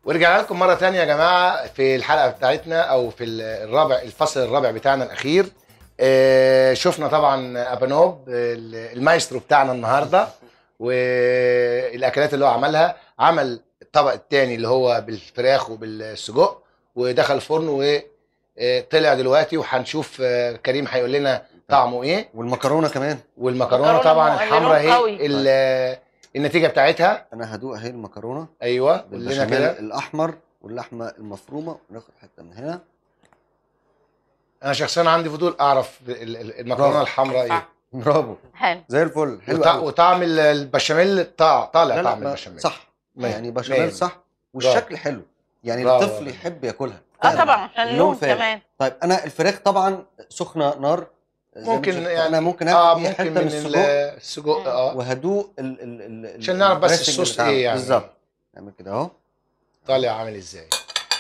ورجعنا لكم مره تانية يا جماعه في الحلقه بتاعتنا او في الرابع الفصل الرابع بتاعنا الاخير آه، شفنا طبعا ابانوب المايسترو بتاعنا النهارده والاكلات اللي هو عملها عمل الطبق الثاني اللي هو بالفراخ وبالسجق ودخل الفرن وطلع دلوقتي وهنشوف آه، كريم هيقول لنا طعمه ايه والمكرونه كمان والمكرونه المكرونة طبعا اللي الحمراء لون اهي قوي. ال- النتيجه بتاعتها انا هدوق اهي المكرونه ايوه قول لنا بالبشاميل كده الاحمر واللحمه المفرومه وناخد حته من هنا انا شخصيا عندي فضول اعرف ال- ال- المكرونه برافو. الحمراء ايه برافو حلو زي الفل حلو وطع- قوي. وطعم ال- البشاميل طا- طالع لا لا طعم ما- البشاميل صح مية. يعني بشاميل مية. صح والشكل حلو يعني برافو. الطفل يحب ياكلها اه فعلا. طبعا عشان اللون اللون فارق. كمان طيب انا الفراخ طبعا سخنه نار زي ما ممكن شفت. يعني انا ممكن اه اخد فيها ممكن حته من من ال- السجق السجق اه وهدوق ال ال ال ال- عشان نعرف بس الدريسنج الصوص بتاعه. ايه يعني. بالظبط نعمل كده اهو طالع عامل ازاي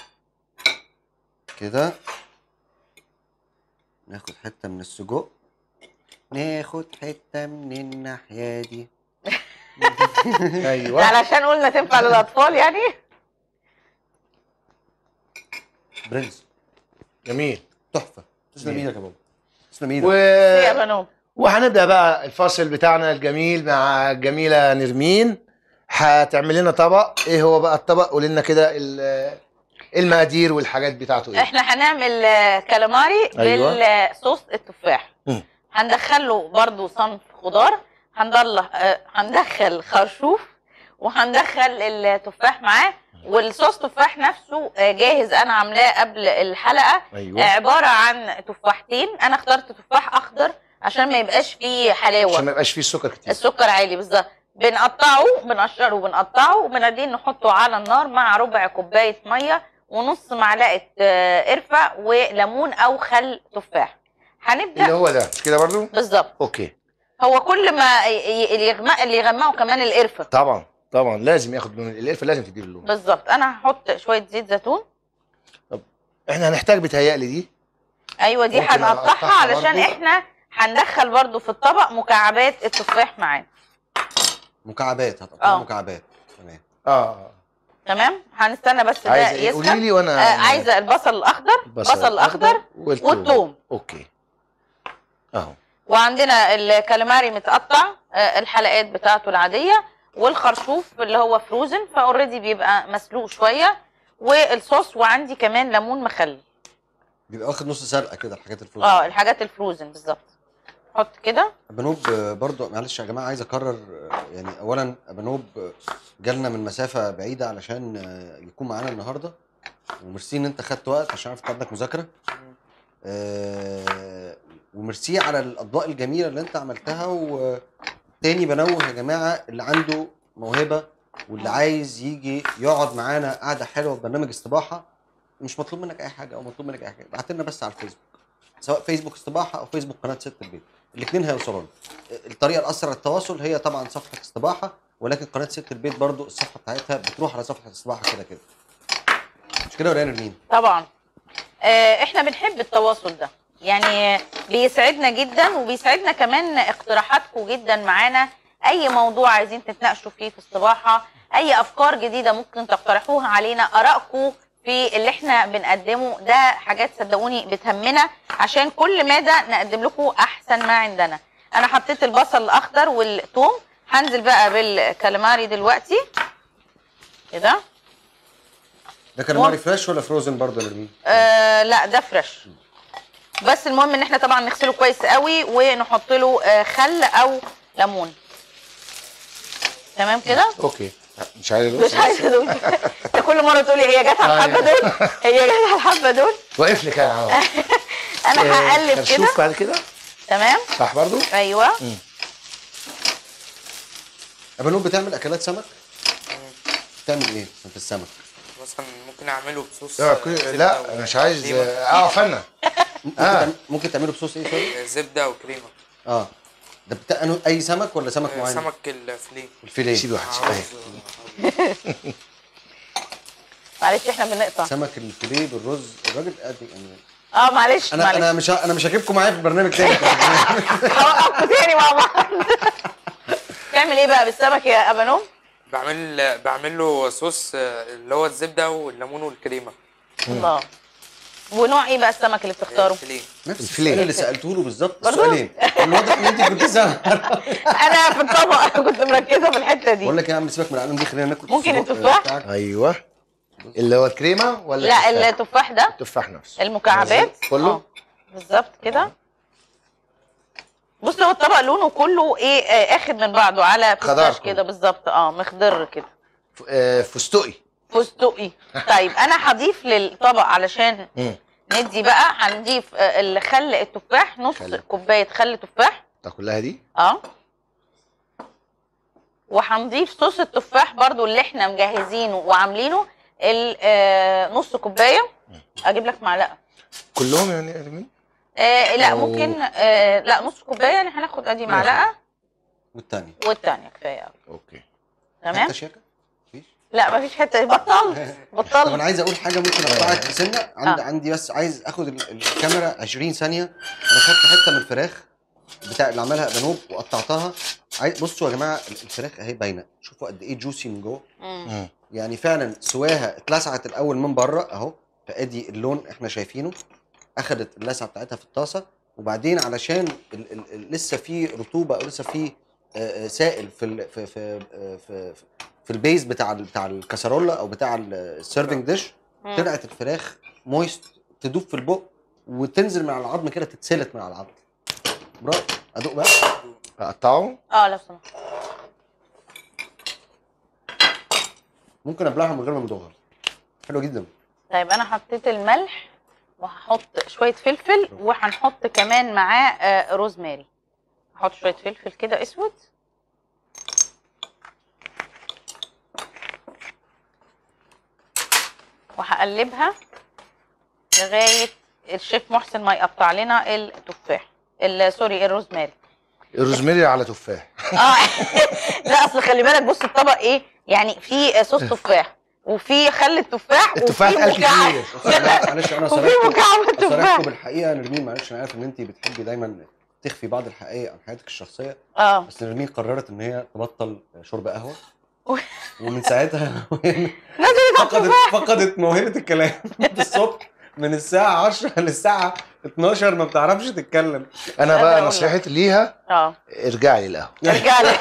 كده ناخد حته من السجق ناخد حته من الناحيه دي ده ايوه علشان قلنا تنفع للاطفال يعني برنس جميل تحفه تسلم جميل. ايدك يا بابا تسلم ايدك و... يا بنوم وهنبدا بقى الفاصل بتاعنا الجميل مع الجميله نرمين هتعمل لنا طبق ايه هو بقى الطبق قول لنا كده ال- المقادير والحاجات بتاعته ايه احنا هنعمل آه، كالاماري أيوة. بالصوص التفاح مم. هندخله برضو صنف خضار هندل آه، هندخل خرشوف وهندخل التفاح معاه والصوص تفاح نفسه آه، جاهز انا عاملاه قبل الحلقه آه، ايوه عباره عن تفاحتين انا اخترت تفاح اخضر عشان ما يبقاش فيه حلاوه عشان ما يبقاش فيه سكر كتير السكر عالي بالظبط بنقطعه بنقشره وبنقطعه وبنادين نحطه على النار مع ربع كوبايه ميه ونص معلقه آه، قرفه وليمون او خل تفاح اللي هنبدا هو ده مش كده برضو بالظبط اوكي هو كل ما ي- ي- اللي يغمق اللي يغمقه كمان القرفه طبعا طبعا لازم ياخد لون القرفه لازم تديله اللون بالظبط انا هحط شويه زيت زيتون احنا هنحتاج بتهيألي دي ايوه دي ممكن هنقطعها أقطعها علشان برضو؟ احنا هندخل برضو في الطبق مكعبات التفاح معانا مكعبات هتقطع آه. مكعبات تمام اه تمام هنستنى بس ده عايزه ايه قولي يسخن لي وانا آه عايزه البصل الاخضر البصل بصل اخضر والثوم والثوم اوكي اهو وعندنا الكاليماري متقطع آه، الحلقات بتاعته العاديه والخرشوف اللي هو فروزن فاوريدي بيبقى مسلوق شويه والصوص وعندي كمان ليمون مخلل بيبقى واخد نص سلقه كده الحاجات الفروز اه الحاجات الفروزن بالظبط حط كده بنوب آه، برضو معلش يا جماعه عايز اكرر آه، يعني اولا بنوب آه، جالنا من مسافه بعيده علشان آه، يكون معانا النهارده وميرسي ان انت خدت وقت عشان عارف إنت عندك مذاكره آه، وميرسي على الاطباق الجميله اللي انت عملتها وتاني بنوه يا جماعه اللي عنده موهبه واللي عايز يجي يقعد معانا قعده حلوه في برنامج استباحه مش مطلوب منك اي حاجه او مطلوب منك اي حاجه ابعت لنا بس على الفيسبوك سواء فيسبوك استباحه او فيسبوك قناه ست البيت الاثنين هيوصلوا لنا الطريقه الاسرع للتواصل هي طبعا صفحه استباحه ولكن قناه ست البيت برضو الصفحه بتاعتها بتروح على صفحه استباحه كده كده مش كده ولا يا نرمين طبعا آه، احنا بنحب التواصل ده يعني بيسعدنا جدا وبيسعدنا كمان اقتراحاتكم جدا معانا اي موضوع عايزين تتناقشوا فيه في الصباحه اي افكار جديده ممكن تقترحوها علينا ارائكم في اللي احنا بنقدمه ده حاجات صدقوني بتهمنا عشان كل مدى نقدم لكم احسن ما عندنا انا حطيت البصل الاخضر والثوم هنزل بقى بالكاليماري دلوقتي كده ده كان ماري فريش ولا فروزن برضو يا نرمين آه لا ده فريش بس المهم ان احنا طبعا نغسله كويس قوي ونحط له آه خل او ليمون تمام كده اوكي مش عايز أدوس. مش عايزه ادوق انت كل مره تقولي هي جت على الحبه دول هي جت على الحبه دول واقف لك انا اهو انا آه، هقلب كده خرشوف بعد كده تمام صح برضو ايوه يا بنوب بتعمل اكلات سمك بتعمل ايه في السمك مثلا ممكن اعمله بصوص لا آه، كل- زبدة لا و- أنا مش عايز كريمة. آه، اقف انا ممكن آه. تعمل- ممكن تعمله بصوص ايه سوري آه، زبده وكريمه اه ده بتاع أنو- اي سمك ولا سمك آه، معين سمك الفليه الفيليه سيب واحد سيب عاوز واحد. معلش احنا بنقطع سمك الفيليه بالرز الراجل قد يعني اه معلش انا معلش انا مش ه- انا مش هجيبكم معايا في البرنامج تاني هوقفكم تاني مع بعض تعمل ايه بقى بالسمك يا ابانوم بعمل بعمل له صوص آه، اللي هو الزبده والليمون والكريمه الله ونوع ايه بقى السمك اللي بتختاره فيليه نفس الفيليه. السؤال اللي سالته له بالظبط برضو؟ السؤالين الواضح ان انت كنت سامع انا في الطبق كنت مركزه في الحته دي بقول لك يا عم سيبك من العالم دي خلينا ناكل ممكن السجق التفاح؟ بتاعك. ايوه اللي هو الكريمه ولا لا التفاح؟ التفاح ده التفاح نفسه المكعبات كله؟ آه، بالظبط كده بص هو الطبق لونه كله ايه آه، اخد من بعضه على خضار بيستاش كده بالظبط اه مخضر كده ف- آه، فستقي فستقي طيب انا هضيف للطبق علشان مم. ندي بقى هنضيف آه، الخل التفاح نص خل. كوبايه خل تفاح ده كلها دي اه وهنضيف صوص التفاح برضو اللي احنا مجهزينه وعاملينه ال- آه، نص كوبايه اجيب لك معلقه كلهم يعني يا أرمين؟ آه لا أو- ممكن آه لا نص كوبايه يعني هناخد ادي معلقه والتانية والتانيه كفايه أوي. اوكي تمام حتة شيكة مفيش لا مفيش حته بطلت طب بطلت انا عايز اقول حاجه ممكن اقطعك في سنه عندي آه. عندي بس عايز اخد ال- الكاميرا 20 ثانيه انا خدت حته من الفراخ بتاع اللي عملها بنوب وقطعتها عايز بصوا يا جماعه ال- الفراخ اهي باينه شوفوا قد ايه جوسي من جوه مم. مم. يعني فعلا سواها اتلسعت الاول من بره اهو فادي اللون احنا شايفينه اخدت اللسعه بتاعتها في الطاسه وبعدين علشان ال ال ال لسه في رطوبه او لسه في آه، آه، سائل في ال في في آه، في, في, في البيز بتاع ال- بتاع الكسرولة او بتاع ال- السيرفنج ديش مم. طلعت الفراخ مويست تدوب في البق وتنزل من على العظم كده تتسلت من على العظم برافو ادوق بقى اقطعه اه لو سمحت ممكن ابلعها من غير ما ادوقها حلو جدا طيب انا حطيت الملح وهحط شويه فلفل وهنحط كمان معاه آه روزماري هحط شويه فلفل كده اسود وهقلبها لغايه الشيف محسن ما يقطع لنا التفاح ال- سوري الروزماري الروزماري على تفاح اه لا اصل خلي بالك بص الطبق ايه يعني في صوص تفاح وفي خل التفاح التفاح وفي قال مكعب كتير معلش انا وفي صرحكم مكعبات تفاح صرحكم بالحقيقه نرمين معلش انا عارف ان انت بتحبي دايما تخفي بعض الحقائق عن حياتك الشخصيه اه بس نرمين قررت ان هي تبطل شرب قهوه ومن ساعتها وهي نزلت على فقدت فقدت موهبه الكلام الصبح من الساعه 10 للساعه 12 ما بتعرفش تتكلم انا أنا بقى أقول نصيحتي ليها اه ارجعي للقهوه ارجع لي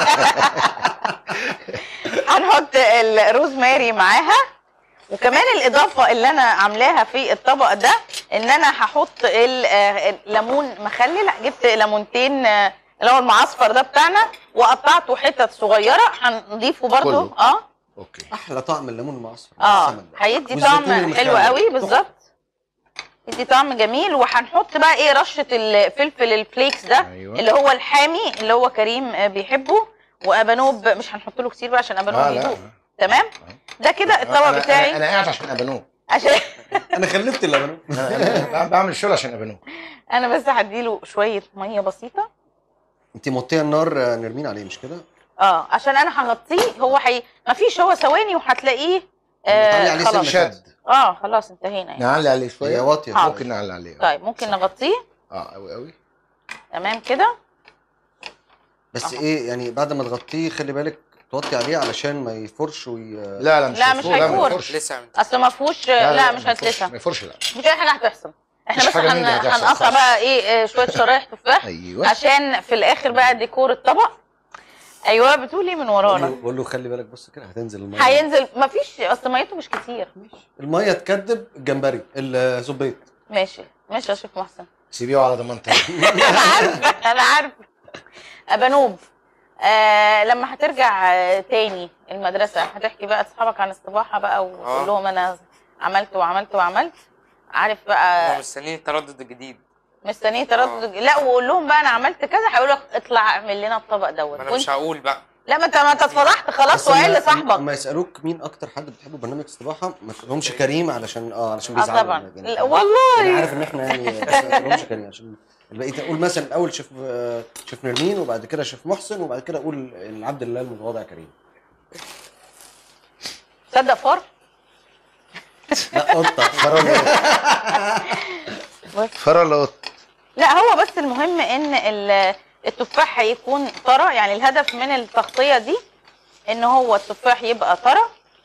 هنحط الروزماري معاها وكمان الاضافه اللي انا عاملاها في الطبق ده ان انا هحط ال- آه، الليمون مخلل جبت ليمونتين آه، اللي هو المعصفر ده بتاعنا وقطعته حتت صغيره هنضيفه برضو كله. اه اوكي احلى طعم الليمون المعصفر اه السمن ده. هيدي والزيتون طعم المخلل. حلو قوي تحفة. بالظبط يدي طعم جميل وهنحط بقى ايه رشه الفلفل الفليكس ده أيوة. اللي هو الحامي اللي هو كريم آه، بيحبه وابانوب مش هنحط له كتير بقى عشان ابانوب آه لا يدوق تمام ده كده الطبق أنا- بتاعي انا, أنا قاعد عشان ابانوه عشان انا خلفت اللبن انا أنا بعمل شغل عشان ابانوه انا بس هديله شويه ميه بسيطه انت موطيه النار آه، نرمين عليه مش كده؟ اه عشان انا هغطيه هو حي... مفيش هو ثواني وهتلاقيه بتعلي آه عليه خلاص سنة شد اه خلاص انتهينا يعني. نعلي عليه هي شويه واطيه حاضر. ممكن نعلي عليه طيب ممكن نغطيه اه قوي قوي تمام كده بس أهو. ايه يعني بعد ما تغطيه خلي بالك توطي عليه علشان ما يفرش وي... لا لا مش لا، مش هيفور، لا ما هيفور. يفورش. لسه عم- اصل ما فيهوش لا, مش ما يفورش، هتلسع ما يفورش لا مش اي حاجه هتحصل احنا مفيش بس حاجة من هن... دي هتحصل هنقطع خالص. بقى ايه آه، شويه شرايح تفاح ايوه عشان في الاخر بقى ديكور الطبق ايوه بتقولي من بقول له, ورانا بقول له خلي بالك بص كده هتنزل الميه هينزل مفيش اصل ميته مش كتير الميه تكدب الجمبري الزبيط ماشي ماشي يا شيخ محسن سيبيه على ضمانتك انا عارفه انا عارفه ابانوب آه لما هترجع آه تاني المدرسه هتحكي بقى لاصحابك عن السباحه بقى وتقول آه. لهم انا عملت وعملت وعملت عارف هو بقى مستنيين التردد الجديد مستنيه تردد لا وقول لهم بقى انا عملت كذا هيقول لك اطلع اعمل لنا الطبق دوت ما انا وانت مش هقول بقى لا ما انت ما انت اتفضحت خلاص بس وقال لما- لصاحبك لما يسالوك مين اكتر حد بتحبه برنامج السباحه ما تقولهمش كريم علشان اه علشان اه بيزعلوا طبعا يعني. لا، والله انا عارف ان احنا يعني بس ما تقولهمش كريم عشان البقيه تقول مثلا الاول شيف آه، شيف نرمين وبعد كده شيف محسن وبعد كده اقول العبد الله المتواضع كريم تصدق فار لا قطه فرلوت لا هو بس المهم ان ال- التفاح هيكون طرى يعني الهدف من التغطيه دي ان هو التفاح يبقى طرى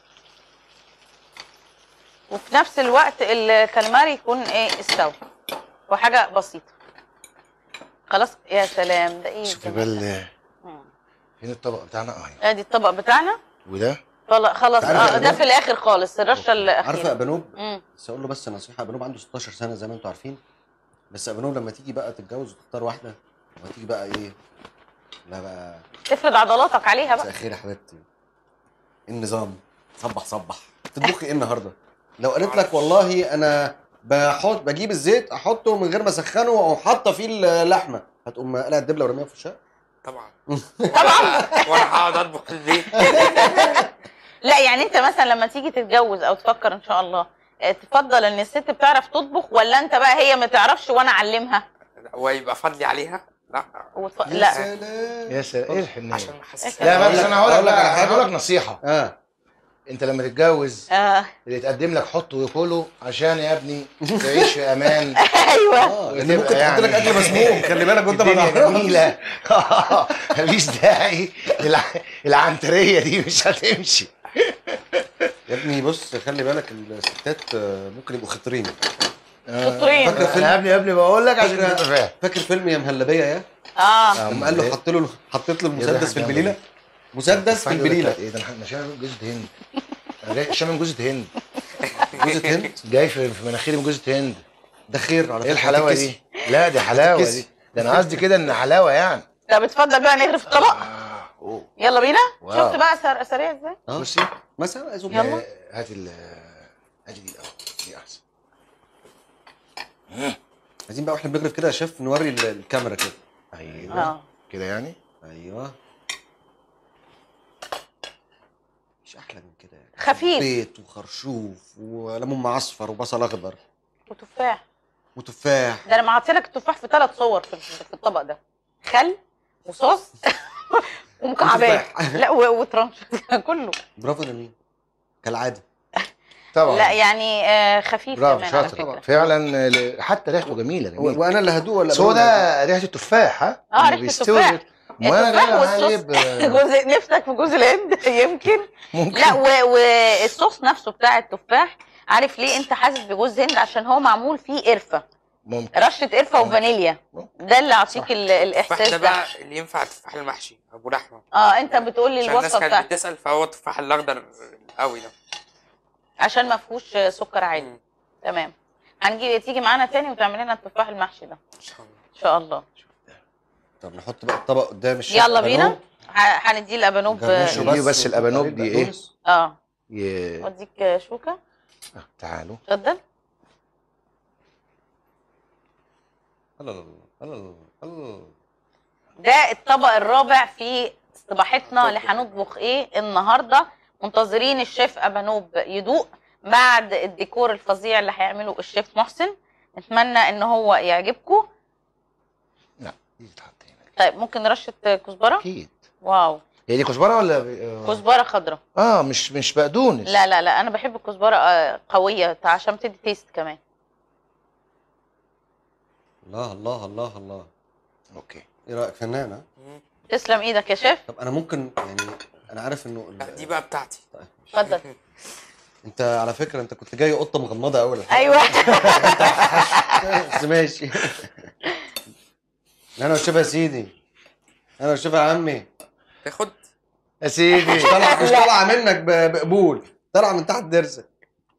وفي نفس الوقت الكالماري يكون ايه استوى وحاجه بسيطه خلاص يا سلام ده ايه شوفي الجمال ده؟ بقى مم. فين الطبق بتاعنا اه ادي الطبق بتاعنا وده خلاص خلاص عارفة اه يا ده بنوب؟ في الاخر خالص الرشه عارفه يا الاخيره بنوب مم. بس اقول له بس نصيحه بنوب عنده 16 سنه زي ما انتم عارفين بس بنوب لما تيجي بقى تتجوز وتختار واحده لما تيجي بقى ايه لا بقى تفرد عضلاتك عليها مساء بقى الخير يا حبيبتي إيه النظام صبح صبح تطبخي ايه النهارده لو قالت لك والله انا بحط بجيب الزيت احطه من غير ما اسخنه او حاطه فيه اللحمه هتقوم قلع الدبله ورميها في الشقه طبعا طبعا وانا هقعد اطبخ في البيت لا يعني انت مثلا لما تيجي تتجوز او تفكر ان شاء الله اه، تفضل ان الست بتعرف تطبخ ولا انت بقى هي ما تعرفش وانا اعلمها ويبقى فضلي عليها لا وتف... يا لا سلام يا سلام ايه الحنيه عشان احس لا بس انا هقول لك أقول لك على بقى حاجة. هقول لك نصيحه اه انت لما تتجوز آه. اللي يتقدم لك حطه وكله عشان يا ابني تعيش في امان ايوه اه لان وتبقى ممكن تحط لك يعني- اكل مسموم خلي بالك وانت ما الدنيا تعرفش. جميله مفيش داعي الع- العنتريه دي مش هتمشي يا ابني بص خلي بالك الستات آه، ممكن يبقوا خطرين شاطرين فاكرة فيلم- انا قبل قبل بقول لك عشان فاكرة- تبقى فاهم فاكر فيلم يا مهلبيه يا اه لما قال له حط له حطيت له يا المسدس في ده البليله مسدس في البليله ايه ده انا شامم جوزة هند انا جاي شامم جوزة هند جوزة هند جاي في في مناخيري من جوزة هند ده خير على ايه فكرة، الحلاوه هتتكسي. دي لا دي حلاوه هتتكسي. دي ده انا قصدي كده ان حلاوه يعني طب اتفضل بقى نغرف الطبق آه، أوه. يلا بينا واو. شفت بقى سر... سريع ازاي اه بصي مثلا عايزهم يلا. آه، هاتي ال هاتي دي الاول دي احسن عايزين بقى واحنا بنغرف كده يا شيف نوري ال- الكاميرا كده ايوه اه كده يعني ايوه مش احلى من كده يعني خفيف. بيت وخرشوف وليمون معصفر وبصل اخضر وتفاح وتفاح ده انا معطي لك التفاح في ثلاث صور في, في الطبق ده خل وصوص ومكعبات وتفاح. لا و- وترانش كله برافو يا نمين كالعاده طبعا لا يعني آه خفيف برافو كمان على شاطر فكره فعلا آه، حتى ريحته جميله و- جميله وانا اللي هدوق ولا بس هو بقول ده ريحه التفاح ها اه لما ريحه بيستوي التفاح ما انا التفاح جاي والصوص عايب آه، جوز نفسك في جوز الهند يمكن ممكن لا و- والصوص نفسه بتاع التفاح عارف ليه انت حاسس بجوز هند عشان هو معمول فيه قرفه ممكن رشه قرفه وفانيليا ده اللي يعطيك ال- التفاح الاحساس ده ده بقى اللي ينفع التفاح المحشي ابو لحمه اه انت بتقول لي عشان الناس الوصفه كانت بتاعتك بتسال فهو التفاح الاخضر القوي ده عشان ما فيهوش سكر عالي مم. تمام هنجي تيجي معانا تاني وتعمل لنا التفاح المحشي ده ان شاء الله ان شاء الله طب نحط بقى الطبق قدام الشيف يلا أبانوب. بينا ه- هنديه الابانوب جرنشه نجيب بس وتقطيع الأبانوب دي إيه؟ البقدونس. اه ي... اوديك شوكه آه، تعالوا اتفضل الله الله الله الله ده الطبق الرابع في استباحتنا اللي هنطبخ ايه النهارده منتظرين الشيف ابانوب يدوق بعد الديكور الفظيع اللي هيعمله الشيف محسن نتمنى ان هو يعجبكم لا دي تتحط هنا طيب ممكن رشه كزبره اكيد واو هي دي كزبره ولا ب- آه. كزبره خضراء اه مش مش بقدونس لا لا لا انا بحب الكزبره آه، قويه عشان تدي تيست كمان الله الله الله الله اوكي ايه رايك فنان ها؟ مم. تسلم ايدك يا شيف طب انا ممكن يعني انا عارف انه ال- لا دي بقى بتاعتي طيب. اتفضل انت على فكره انت كنت جاي قطه مغمضه اول ايوه بس ماشي انا وشوف يا سيدي انا وشوف يا عمي تاخد يا سيدي مش طالعه مش طالعه منك ب- بقبول طالعه من تحت ضرسك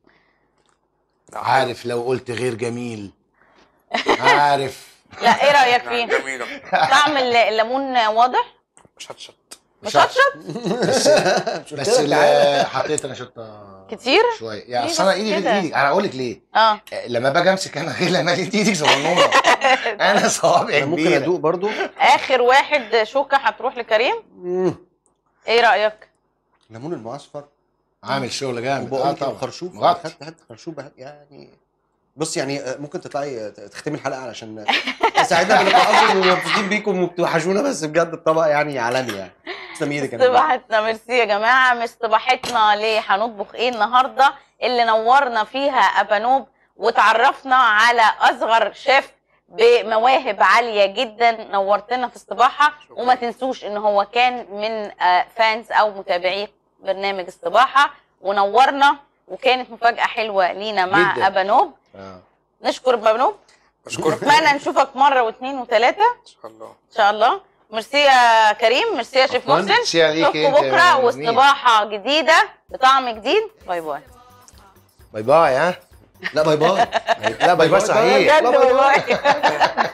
عارف لو قلت غير جميل عارف لا ايه رايك فيه جميله طعم الل- الليمون واضح شطشط مشطشط بس مش بس قلت لك عارف؟ ال- حطيت انا شطه كتير شويه يعني ليه اصل انا بس ايدي كده؟ غير ايدك انا هقول لك ليه اه لما باجي امسك انا غير لما انت ايدك صغنونه انا صوابعي انا ممكن كبيره ادوق برضو اخر واحد شوكه هتروح لكريم مم. ايه رايك الليمون المعصفر عامل شغل جامد اه وبقول طبعا خرشوف مغطي خدت حته خرشوف بح- يعني بص يعني آه، ممكن تطلعي آه، تختمي الحلقه علشان تساعدنا بلقاءاتكم ومبسوطين بيكم وبتوحشونا بس بجد الطبق يعني عالمي يعني تسلم ايدك يا نبيل. استباحتنا ميرسي يا جماعه مش استباحتنا ليه هنطبخ ايه النهارده اللي نورنا فيها ابانوب وتعرفنا على اصغر شيف بمواهب عاليه جدا نورتنا في السباحه وما تنسوش ان هو كان من آه، فانز او متابعي برنامج السباحه ونورنا وكانت مفاجاه حلوه لينا مع جداً. ابانوب آه. نشكر ابانوب بشكرك نتمنى نشوفك مره واثنين وثلاثه ان شاء الله ان شاء الله ميرسي يا كريم ميرسي يا شيف عفواً. محسن ميرسي عليكي نشوفكم انت يا بكره نرمين. واستباحه جديده بطعم جديد باي باي باي باي ها لا باي باي لا باي باي صحيح بجد باي باي